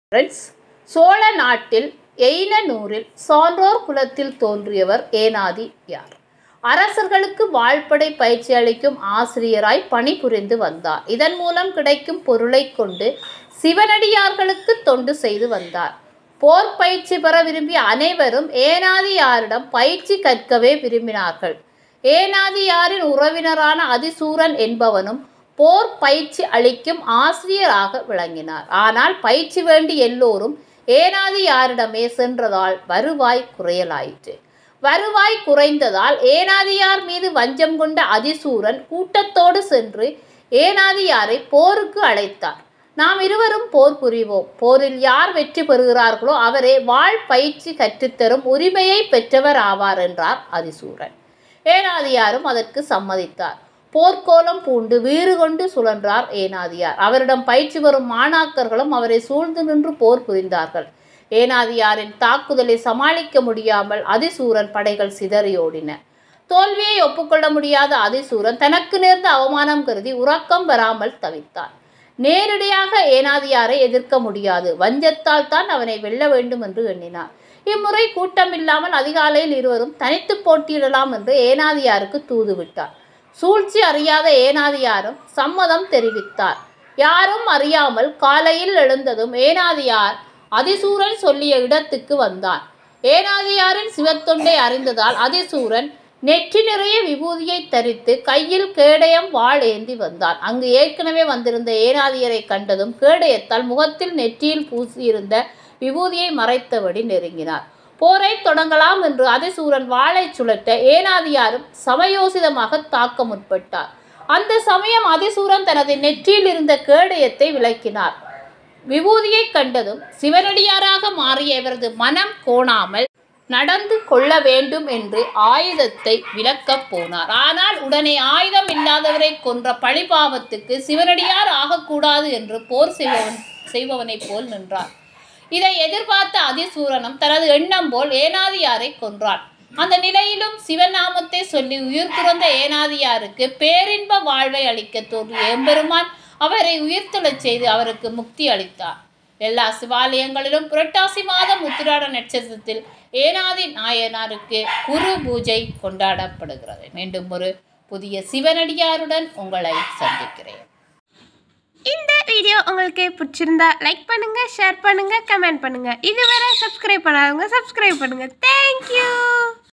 friends Chola நாட்டில் எய்னனூரில் சான்றோர் குலத்தில் தோன்றியவர் ஏனாதி யார் அரசர்களுக்கு வாழ்படை பயிற்சி அளிக்கும் ஆசிரியராய் பணிபுரிந்து வந்தார் இதன் மூலம் கிடைக்கும் பொருளை கொண்டு சிவனடியார்களுக்கு தொண்டு செய்து வந்தார் போர் பயிற்சி பெற விரும்பிய அனைவரும் ஏனாதியாரிடம் பயிற்சி கற்கவே விரும்பினார்கள் ஏனாதியாரின் உறவினரான அதிசூரன் என்பவனும் போர் பயிற்சி அளிக்கும் ஆசிரியராக விளங்கினார் ஆனால் பயிற்சி வேண்டி எல்லோரும் ஏனாதியாரிடமே சென்றதால் வருவாய் குறையலாயிற்று வருவாய் குறைந்ததால் ஏனாதியார் மீது வஞ்சம் கொண்ட அதிசூரன் கூட்டத்தோடு சென்று ஏனாதியாரை போருக்கு அழைத்தார் நாம் இருவரும் போர் புரிவோம் போரில் யார் வெற்றி பெறுகிறார்களோ அவரே வாழ் பயிற்சி கற்றுத்தரும் உரிமையை பெற்றவர் ஆவார் என்றார் அதிசூரன் ஏனாதியாரும் அதற்கு சம்மதித்தார் போர்க்கோலம் பூண்டு வீறு கொண்டு சுழன்றார் ஏனாதியார் அவரிடம் பயிற்சி வரும் மாணாக்கர்களும் அவரை சூழ்ந்து நின்று போர் புரிந்தார்கள் ஏனாதியாரின் தாக்குதலை சமாளிக்க முடியாமல் அதிசூரன் படைகள் சிதறியோடின தோல்வியை ஒப்புக்கொள்ள முடியாத அதிசூரன் தனக்கு நேர்ந்த அவமானம் கருதி உறக்கம் வராமல் தவித்தார் நேரடியாக ஏனாதியாரை எதிர்க்க முடியாது வஞ்சத்தால் தான் அவனை வெல்ல வேண்டும் என்று எண்ணினார் இம்முறை கூட்டமில்லாமல் அதிகாலையில் இருவரும் தனித்து போட்டியிடலாம் என்று ஏனாதியாருக்கு தூது விட்டார் சூழ்ச்சி அறியாத ஏனாதியாரும் சம்மதம் தெரிவித்தார் யாரும் அறியாமல் காலையில் எழுந்ததும் ஏனாதியார் அதிசூரன் சொல்லிய இடத்துக்கு வந்தான் ஏனாதியாரின் சிவத்தொண்டை அறிந்ததால் அதிசூரன் நெற்றி நிறைய விபூதியை தரித்து கையில் கேடயம் வாள் ஏந்தி வந்தான் அங்கு ஏற்கனவே வந்திருந்த ஏனாதியரை கண்டதும் கேடயத்தால் முகத்தில் நெற்றியில் பூசியிருந்த விபூதியை மறைத்தபடி நெருங்கினார் போரை தொடங்கலாம் என்று அதிசூரன் வாளை சுழற்ற ஏனாதியாரும் சமயோசிதமாக தாக்க முற்பட்டார் அந்த சமயம் அதிசூரன் தனது நெற்றியில் இருந்த கேடயத்தை விளக்கினார் விபூதியை கண்டதும் சிவனடியாராக மாறிய இவரது மனம் கோணாமல் நடந்து கொள்ள வேண்டும் என்று ஆயுதத்தை விலக்கப் போனார் ஆனால் உடனே ஆயுதம் இல்லாதவரை கொன்ற பழிபாவத்துக்கு சிவனடியார் ஆகக்கூடாது என்று போர் செய்பவன் செய்பவனைப் போல் நின்றார் இதை எதிர்பார்த்த அதிசூரனும் தனது எண்ணம் போல் ஏனாதியாரை கொன்றான் அந்த நிலையிலும் சிவநாமத்தை சொல்லி உயிர் துறந்த ஏனாதியாருக்கு பேரின்ப வாழ்வை அளிக்க தோன்றிய எம்பெருமான் அவரை உயிர்த்தெழச் செய்து அவருக்கு முக்தி அளித்தார் எல்லா சிவாலயங்களிலும் புரட்டாசி மாதம் உத்திராட நட்சத்திரத்தில் ஏனாதி நாயனாருக்கு குரு பூஜை கொண்டாடப்படுகிறது மீண்டும் ஒரு புதிய சிவனடியாருடன் உங்களை சந்திக்கிறேன் இந்த வீடியோ உங்களுக்கு பிடிச்சிருந்தா லைக் பண்ணுங்க ஷேர் பண்ணுங்க கமெண்ட் பண்ணுங்க இதுவரை சப்ஸ்கிரைப் பண்ணாதவங்க சப்ஸ்கிரைப் பண்ணுங்க தேங்க்யூ